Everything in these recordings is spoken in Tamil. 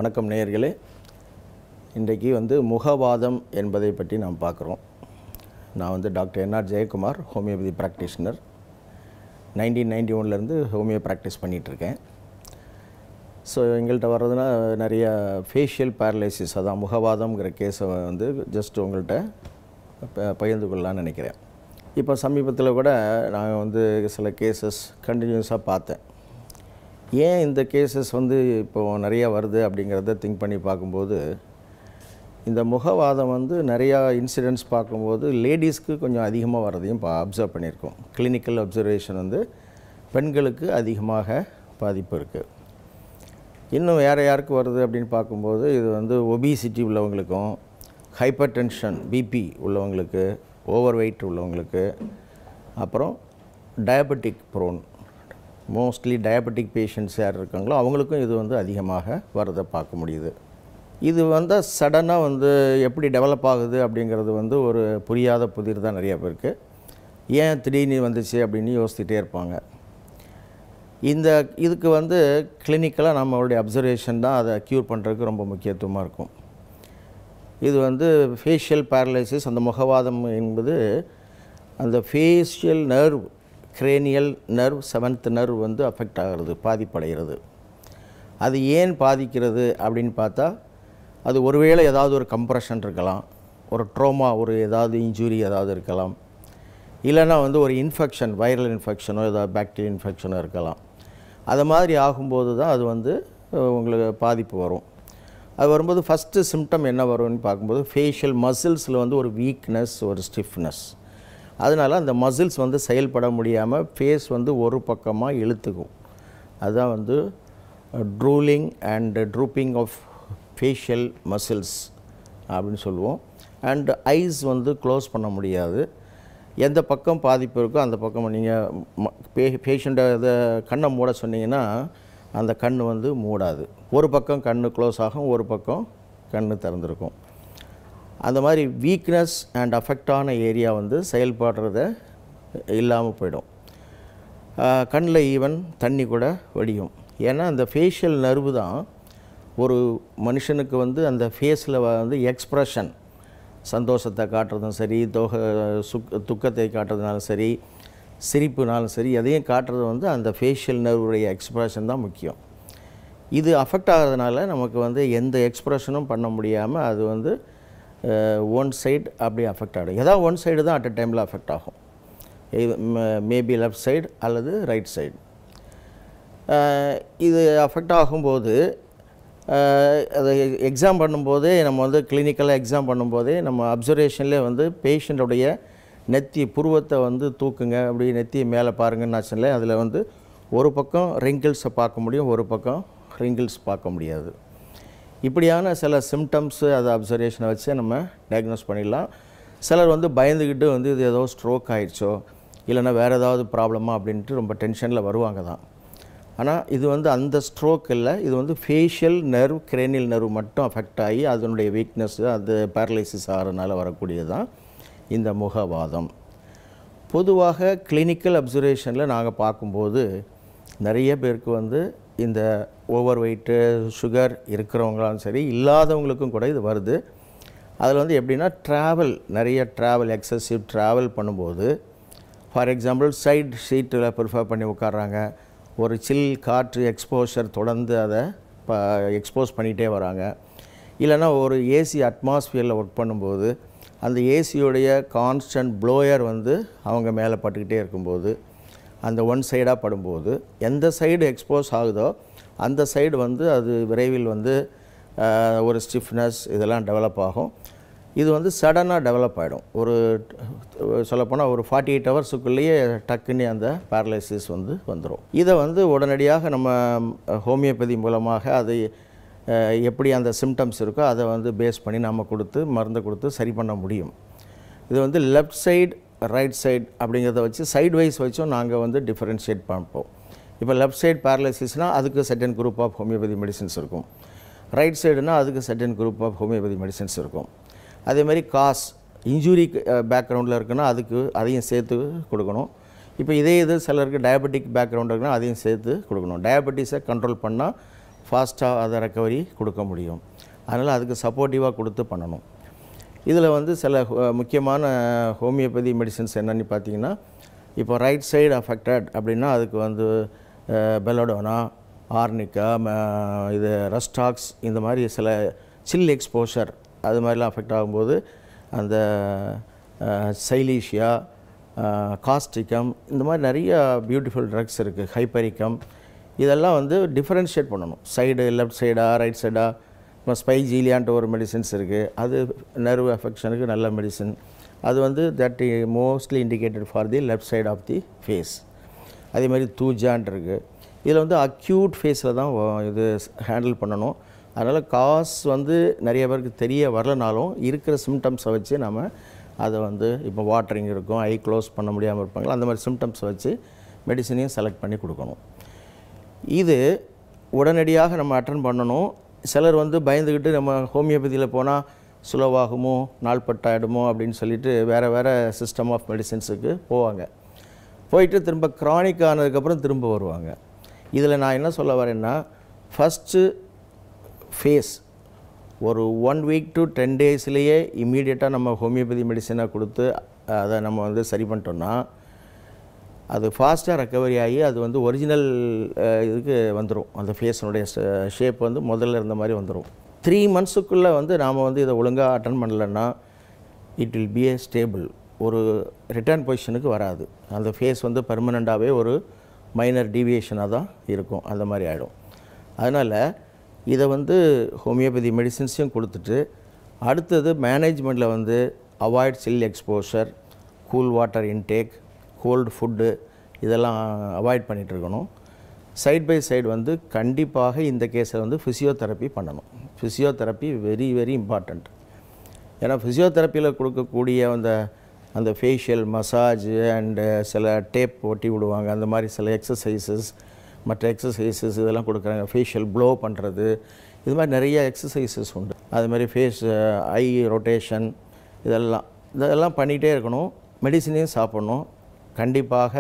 வணக்கம் நேயர்களே இன்றைக்கு வந்து முகவாதம் என்பதை பற்றி நாம் பார்க்குறோம் நான் வந்து doctor NR Jayakumar homeopathy practitioner nineteen ninety ஒன்லேருந்து ஹோமியோ ப்ராக்டிஸ் பண்ணிகிட்ருக்கேன் ஸோ எங்கள்கிட்ட வர்றதுனா நிறைய ஃபேஷியல் பேரலைசிஸ் அதான் முகவாதம்ங்கிற கேஸை வந்து ஜஸ்ட் உங்கள்கிட்ட ப- பகிர்ந்து கொள்ளலாம்னு நினைக்கிறேன் இப்போ சமீபத்தில் கூட நான் வந்து சில கேசஸ் கண்டினியூஸாக பார்த்தேன் ஏன் இந்த கேசஸ் வந்து இப்போது நிறையா வருது அப்படிங்கிறத திங்க் பண்ணி பார்க்கும்போது இந்த முகவாதம் வந்து நிறையா இன்சிடென்ட்ஸ் பார்க்கும்போது லேடிஸ்க்கு கொஞ்சம் அதிகமாக வர்றதையும் பா அப்சர்வ் பண்ணியிருக்கோம் கிளினிக்கல் அப்சர்வேஷன் வந்து பெண்களுக்கு அதிகமாக பாதிப்பு இருக்குது இன்னும் வேறு யாருக்கு வருது அப்படின்னு பார்க்கும்போது இது வந்து ஒபிசிட்டி உள்ளவங்களுக்கும் ஹைப்பர் டென்ஷன் பிபி உள்ளவங்களுக்கு ஓவர் வெயிட் உள்ளவங்களுக்கு அப்புறம் diabetic prone mostly diabetic patients யார் இருக்காங்களோ அவங்களுக்கும் இது வந்து அதிகமாக வரதை பார்க்க முடியுது இது வந்தால் சடனாக வந்து எப்படி டெவலப் ஆகுது அப்படிங்கிறது வந்து ஒரு புரியாத புதிர் தான் நிறையா பேருக்கு ஏன் திடீர்னு வந்துச்சு அப்படின்னு யோசிச்சுட்டே இருப்பாங்க இந்த இதுக்கு வந்து கிளினிக்கலாக நம்மளுடைய அப்சர்வேஷன் தான் அதை க்யூர் பண்ணுறதுக்கு ரொம்ப முக்கியத்துவமாக இருக்கும் இது வந்து ஃபேஷியல் பேரலைசிஸ் அந்த முகவாதம் என்பது அந்த facial nerve cranial nerve seventh nerve வந்து அஃபெக்ட் ஆகிறது பாதிப்படைகிறது அது ஏன் பாதிக்கிறது அப்படின்னு பார்த்தா அது ஒருவேளை ஏதாவது ஒரு கம்ப்ரெஷன் இருக்கலாம் ஒரு ட்ரோமா ஒரு ஏதாவது இன்ஜுரி ஏதாவது இருக்கலாம் இல்லைன்னா வந்து ஒரு இன்ஃபெக்ஷன் வைரல் இன்ஃபெக்ஷனோ ஏதாவது பாக்டீரியல் இன்ஃபெக்ஷனோ இருக்கலாம் அது மாதிரி ஆகும்போது தான் அது வந்து அஹ், உங்களுக்கு பாதிப்பு வரும் அது வரும்போது ஃபஸ்ட்டு சிம்டம் என்ன வரும்னு பார்க்கும்போது ஃபேஷியல் மசில்ஸில் வந்து ஒரு வீக்னஸ் ஒரு ஸ்டிஃப்னஸ் அதனால் அந்த மசில்ஸ் வந்து செயல்பட முடியாமல் ஃபேஸ் வந்து ஒரு பக்கமாக இழுத்துக்கும் அதுதான் வந்து drooling and drooping of facial muscles அப்படின்னு சொல்லுவோம் அண்ட் ஐஸ் வந்து க்ளோஸ் பண்ண முடியாது எந்த பக்கம் பாதிப்பு இருக்கோ அந்த பக்கம் நீங்கள் பே பேஷண்ட்டை இதை கண்ணை மூட சொன்னீங்கன்னா அந்த கண் வந்து மூடாது ஒரு பக்கம் கண் க்ளோஸ் ஆகும் ஒரு பக்கம் கண் திறந்திருக்கும் அந்த மாதிரி வீக்னஸ் அண்ட் அஃபெக்டான ஏரியா வந்து செயல்படுறத இல்லாமல் போயிடும் கண்ணில் ஈவன் தண்ணி கூட வடியும் ஏன்னா அந்த ஃபேஷியல் நர்வு தான் ஒரு மனுஷனுக்கு வந்து அந்த ஃபேஸில் வந்து எக்ஸ்ப்ரெஷன் சந்தோஷத்தை காட்டுறதும் சரி தோக சுக் துக்கத்தை காட்டுறதுனாலும் சரி சிரிப்புனாலும் சரி எதையும் காட்டுறது வந்து அந்த ஃபேஷியல் நர்வுடைய எக்ஸ்ப்ரெஷன் தான் முக்கியம் இது அஃபெக்ட் ஆகிறதுனால நமக்கு வந்து எந்த எக்ஸ்ப்ரெஷனும் பண்ண முடியாமல் அது வந்து ஒன் சைடு அப்படி அஃபெக்ட் ஆகிடும் ஏதாவது ஒன் சைடு தான் அட் அ டைமில் அஃபெக்ட் ஆகும் மேபி லெஃப்ட் சைடு அல்லது ரைட் சைடு இது அஃபெக்ட் ஆகும்போது அஹ், அதை எக்ஸாம் பண்ணும்போதே நம்ம வந்து கிளினிக்கலாக எக்ஸாம் பண்ணும்போதே நம்ம அப்சர்வேஷன்லேயே வந்து பேஷண்ட்டுடைய நெத்தி புருவத்தை வந்து தூக்குங்க அப்படி நெத்தியை மேலே பாருங்கன்னு அதில் வந்து ஒரு பக்கம் ரிங்கிள்ஸை பார்க்க முடியும் ஒரு பக்கம் ரிங்கிள்ஸ் பார்க்க முடியாது இப்படியான சில சிம்டம்ஸு அதை அப்சர்வேஷனை வச்சு நம்ம டயக்னோஸ் பண்ணிடலாம் சிலர் வந்து பயந்துக்கிட்டு வந்து இது ஏதோ ஸ்ட்ரோக் ஆயிடுச்சோ இல்லைன்னா வேறு ஏதாவது ப்ராப்ளமா அப்படின்ட்டு ரொம்ப டென்ஷனில் வருவாங்க தான் ஆனால் இது வந்து அந்த ஸ்ட்ரோக் இல்லை இது வந்து ஃபேஷியல் நர்வ் கிரேனியல் நர்வ் மட்டும் அஃபெக்ட் ஆகி அதனுடைய வீக்னஸ் அது பேரலைசிஸ் ஆகிறதுனால வரக்கூடியது தான் இந்த முகவாதம் பொதுவாக கிளினிக்கல் அப்சர்வேஷனில் நாங்கள் பார்க்கும்போது நிறைய பேருக்கு வந்து இந்த ஓவர் வெயிட்டு சுகர் இருக்கிறவங்களாலும் சரி இல்லாதவங்களுக்கும் கூட இது வருது அதில் வந்து எப்படின்னா ட்ராவல் நிறைய ட்ராவல் எக்ஸசிவ் ட்ராவல் பண்ணும்போது ஃபார் எக்ஸாம்பிள் சைடு சீட்டில் ப்ரிஃபர் பண்ணி உட்கார்றாங்க ஒரு சில் காற்று எக்ஸ்போஷர் தொடர்ந்து அதை எக்ஸ்போஸ் பண்ணிகிட்டே வராங்க இல்லைன்னா ஒரு ஏசி அட்மாஸ்பியரில் ஒர்க் பண்ணும்போது அந்த ஏசியோடைய கான்ஸ்டன்ட் ப்ளோயர் வந்து அவங்க மேலே பட்டுக்கிட்டே இருக்கும்போது அந்த ஒன் சைடாக படும்போது எந்த சைடு எக்ஸ்போஸ் ஆகுதோ அந்த சைடு வந்து அது விரைவில் வந்து ஆஹ், ஒரு ஸ்டிஃப்னஸ் இதெல்லாம் டெவலப் ஆகும் இது வந்து சடனாக டெவலப் ஆகிடும் ஒரு சொல்லப்போனால் ஒரு ஃபார்ட்டி எயிட் ஹவர்ஸுக்குள்ளேயே டக்குன்னு அந்த பேரலைசிஸ் வந்து வந்துடும் இதை வந்து உடனடியாக நம்ம ஹோமியோபதி மூலமாக அதை அஹ், எப்படி அந்த சிம்டம்ஸ் இருக்கோ அதை வந்து பேஸ் பண்ணி நம்ம கொடுத்து மருந்து கொடுத்து சரி பண்ண முடியும் இது வந்து லெஃப்ட் சைடு ரைட் சைடு அப்படிங்கிறத வச்சு சைடு வைஸ் வச்சும் நாங்கள் வந்து டிஃபரன்ஷியேட் பார்ப்போம் இப்போ லெஃப்ட் சைடு பேரலைசிஸ்னால் அதுக்கு certain group of homeopathy medicines இருக்கும் ரைட் சைடுனா அதுக்கு certain group of homeopathy medicines இருக்கும் அதே மாதிரி காஸ் இன்ஜுரி பேக்ரவுண்டில் இருக்குன்னா அதுக்கு அதையும் சேர்த்து கொடுக்கணும் இப்போ இதே இது சிலருக்கு டயபெட்டிக் பேக்ரவுண்ட் இருக்குன்னா அதையும் சேர்த்து கொடுக்கணும் டயபெட்டிஸை கண்ட்ரோல் பண்ணால் ஃபாஸ்ட்டாக அதை ரெக்கவரி கொடுக்க முடியும் அதனால் அதுக்கு சப்போர்ட்டிவாக கொடுத்து பண்ணணும் இதில் வந்து சில ஹோ- முக்கியமான ஹோமியோபதி மெடிசின்ஸ் என்னன்னு பார்த்தீங்கன்னா இப்போ ரைட் சைடு அஃபெக்டட் அப்படின்னா அதுக்கு வந்து பெலோடோனா ஆர்னிக்கா ம- இது ரஸ்டாக்ஸ் இந்த மாதிரி சில சில் எக்ஸ்போஷர் அது மாதிரிலாம் அஃபெக்ட் ஆகும்போது அந்த சைலீஷியா காஸ்டிகம் இந்த மாதிரி நிறைய பியூட்டிஃபுல் ட்ரக்ஸ் இருக்குது ஹைப்பரிக்கம் இதெல்லாம் வந்து டிஃபரன்ஷியேட் பண்ணணும் சைடு லெஃப்ட் சைடா ரைட் சைடா இப்போ ஸ்பைஜீலியான்ட்டு ஒரு மெடிசின்ஸ் இருக்குது அது நர்வ் அஃபெக்ஷனுக்கு நல்ல மெடிசின் அது வந்து that mostly indicated for the left side of the face அதே மாதிரி தூஜான்ட் இருக்குது இதில் வந்து அக்யூட் ஃபேஸில் தான் வ- இது ஹேண்டில் பண்ணணும் அதனால் காஸ் வந்து நிறைய பேருக்கு தெரிய வரலனாலும் இருக்கிற சிம்டம்ஸை வச்சு நம்ம அதை வந்து இப்போ வாட்டரிங் இருக்கும் ஐ க்ளோஸ் பண்ண முடியாமல் இருப்பாங்களா அந்த மாதிரி சிம்டம்ஸை வச்சு மெடிசனையும் செலக்ட் பண்ணி கொடுக்கணும் இது உடனடியாக நம்ம அட்டன் பண்ணணும் சிலர் வந்து பயந்துக்கிட்டு நம்ம ஹோமியோபதியில் போனால் சுலவாகுமோ நாள்பட்டாயிடுமோ அப்படின்னு சொல்லிட்டு வேறு வேறு சிஸ்டம் ஆஃப் மெடிசின்ஸுக்கு போவாங்க போயிட்டு திரும்ப க்ரானிக் ஆனதுக்கப்புறம் திரும்ப வருவாங்க இதில் நான் என்ன சொல்ல வரேன்னா ஃபஸ்ட்டு ஃபேஸ் ஒரு ஒன் வீக் டு டென் டேஸ்லேயே இம்மீடியட்டாக நம்ம ஹோமியோபதி மெடிசனை கொடுத்து அதை நம்ம வந்து சரி பண்ணிட்டோம்னா அது ஃபாஸ்ட்டாக ரெக்கவரி ஆகி அது வந்து ஒரிஜினல் இதுக்கு வந்துடும் அந்த ஃபேஸினுடைய ஷேப் வந்து முதல்ல இருந்த மாதிரி வந்துடும் த்ரீ மந்த்ஸுக்குள்ளே வந்து நாம் வந்து இதை ஒழுங்காக அட்டன் பண்ணலைன்னா it will be a stable ஒரு ரிட்டர்ன் பொசிஷனுக்கு வராது அந்த ஃபேஸ் வந்து பர்மனெண்ட்டாகவே ஒரு மைனர் டீவியேஷனாக தான் இருக்கும் அந்த மாதிரி ஆகிடும் அதனால் இதை வந்து ஹோமியோபதி மெடிசின்ஸையும் கொடுத்துட்டு அடுத்தது மேனேஜ்மெண்ட்டில் வந்து avoid chill exposure cool water intake cold food இதெல்லாம் அவாய்ட் பண்ணிட்டு இருக்கணும் சைட் பை சைடு வந்து கண்டிப்பாக இந்த கேஸில் வந்து ஃபிசியோதெரப்பி பண்ணணும் ஃபிசியோதெரப்பி வெரி வெரி இம்பார்ட்டண்ட் ஏன்னா ஃபிசியோதெரப்பியில் கொடுக்கக்கூடிய அந்த அந்த ஃபேஷியல் மசாஜ் அண்டு சில டேப் ஒட்டி விடுவாங்க அந்த மாதிரி சில எக்ஸசைசஸ் மற்ற எக்ஸசைசஸ் இதெல்லாம் கொடுக்குறாங்க ஃபேஷியல் ப்ளோ பண்ணுறது இது மாதிரி நிறைய எக்ஸசைசஸ் உண்டு அது மாதிரி ஃபேஸ் ஐ ரொட்டேஷன் இதெல்லாம் இதெல்லாம் பண்ணிகிட்டே இருக்கணும் மெடிசினையும் சாப்பிட்ணும் கண்டிப்பாக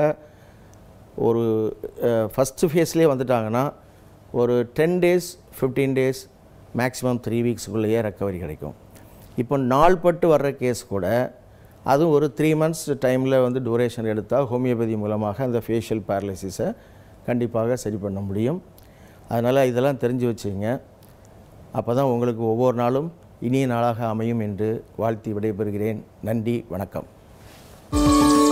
ஒரு ஃபஸ்ட்டு ஃபேஸ்லேயே வந்துட்டாங்கன்னா ஒரு ten days fifteen days maximum three வீக்ஸுக்குள்ளேயே ரெக்கவரி கிடைக்கும் இப்போ நாள்பட்டு வர்ற கேஸ் கூட அதுவும் ஒரு த்ரீ மந்த்ஸ் டைமில் வந்து டூரேஷன் எடுத்தால் ஹோமியோபதி மூலமாக அந்த ஃபேஷியல் பேரலிசிஸை கண்டிப்பாக சரி பண்ண முடியும் அதனால் இதெல்லாம் தெரிஞ்சு வச்சுங்க அப்போ தான் உங்களுக்கு ஒவ்வொரு நாளும் இனிய நாளாக அமையும் என்று வாழ்த்தி விடைபெறுகிறேன் நன்றி வணக்கம்